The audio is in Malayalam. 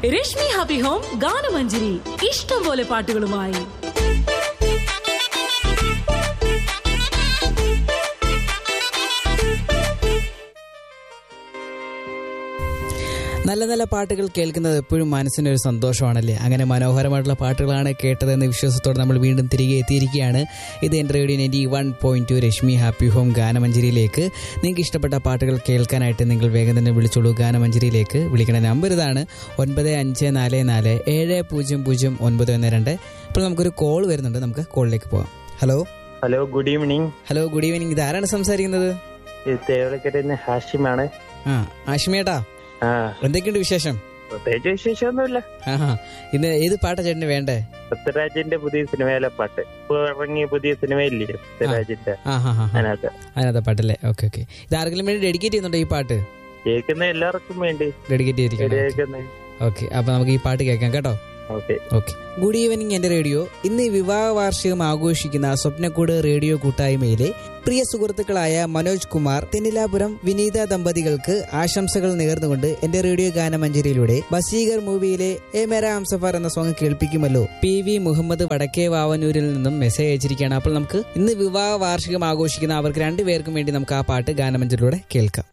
രശ്മി ഹാപ്പി ഹോം ഗാനമഞ്ജരി ഇഷ്ടം പോലെ പാട്ടുകളുമായി നല്ല നല്ല പാട്ടുകൾ കേൾക്കുന്നത് എപ്പോഴും മനസ്സിന് ഒരു സന്തോഷമാണല്ലേ അങ്ങനെ മനോഹരമായിട്ടുള്ള പാട്ടുകളാണ് കേട്ടതെന്ന വിശ്വാസത്തോടെ നമ്മൾ വീണ്ടും തിരികെ എത്തിയിരിക്കുകയാണ് ഇത് എൻ്റെ radio ninety one point two Rashmi happy home ഗാനമഞ്ജരിയിലേക്ക് നിങ്ങൾക്ക് ഇഷ്ടപ്പെട്ട പാട്ടുകൾ കേൾക്കാനായിട്ട് നിങ്ങൾ വേഗം തന്നെ വിളിച്ചോളൂ ഗാനമഞ്ജരിയിലേക്ക് വിളിക്കുന്ന നമ്പർ ഇതാണ് ഒൻപത് അഞ്ച് നാല് നാല് ഏഴ് പൂജ്യം പൂജ്യം ഒൻപത് ഒന്ന് രണ്ട് ഇപ്പോൾ നമുക്കൊരു കോൾ വരുന്നുണ്ട് നമുക്ക് കോളിലേക്ക് പോകാം hello hello good evening hello good evening ഇത് ആരാണ് സംസാരിക്കുന്നത് ഇത് തേവലക്കരയിൽ ഹാഷിമാണ് ആ ആഷ്മിയേട്ടാ ആ എന്തൊക്കെയുണ്ട് വിശേഷം പ്രത്യേകിച്ച് വിശേഷമൊന്നുമില്ല ആഹാ ഇന്ന് ഏത് പാട്ടാ ചേട്ടന് വേണ്ടേ പൃഥ്വിരാജിന്റെ പുതിയ സിനിമയിലെ പാട്ട് ഇപ്പൊ ഇറങ്ങിയ പുതിയ സിനിമയില്ലേ പൃഥ്വിരാജിന്റെ ആ ഹാ ഹാ അതിനകത്ത് അതിനകത്തെ പാട്ടല്ലേ ഓക്കെ ഓക്കെ ഇത് ആർക്കെങ്കിലും വേണ്ടി ഡെഡിക്കേറ്റ് ചെയ്യുന്നുണ്ടോ ഈ പാട്ട് കേൾക്കുന്ന എല്ലാവർക്കും വേണ്ടി ഡെഡിക്കേറ്റ് ചെയ്തിരിക്കണം കേൾക്കുന്ന ഓക്കെ അപ്പൊ നമുക്ക് ഈ പാട്ട് കേൾക്കാം കേട്ടോ ഓക്കെ ഓക്കെ ഗുഡ് ഈവനിങ് എന്റെ റേഡിയോ ഇന്ന് വിവാഹ വാർഷികം ആഘോഷിക്കുന്ന സ്വപ്നക്കൂട് റേഡിയോ കൂട്ടായ്മയിലെ പ്രിയ സുഹൃത്തുക്കളായ മനോജ് കുമാർ തെന്നിലാപുരം വിനീത ദമ്പതികൾക്ക് ആശംസകൾ നേർന്നുകൊണ്ട് എന്റെ റേഡിയോ ഗാനമഞ്ജരിയിലൂടെ ബസീഗർ മൂവിയിലെ എ മെര ഹംസഫർ എന്ന സോങ് കേൾപ്പിക്കുമല്ലോ പി വി മുഹമ്മദ് വടക്കേ വാവനൂരിൽ നിന്നും മെസ്സേജ് അയച്ചിരിക്കുകയാണ് അപ്പോൾ നമുക്ക് ഇന്ന് വിവാഹ വാർഷികം ആഘോഷിക്കുന്ന അവർക്ക് രണ്ടുപേർക്കും വേണ്ടി നമുക്ക് ആ പാട്ട് ഗാനമഞ്ജരിയിലൂടെ കേൾക്കാം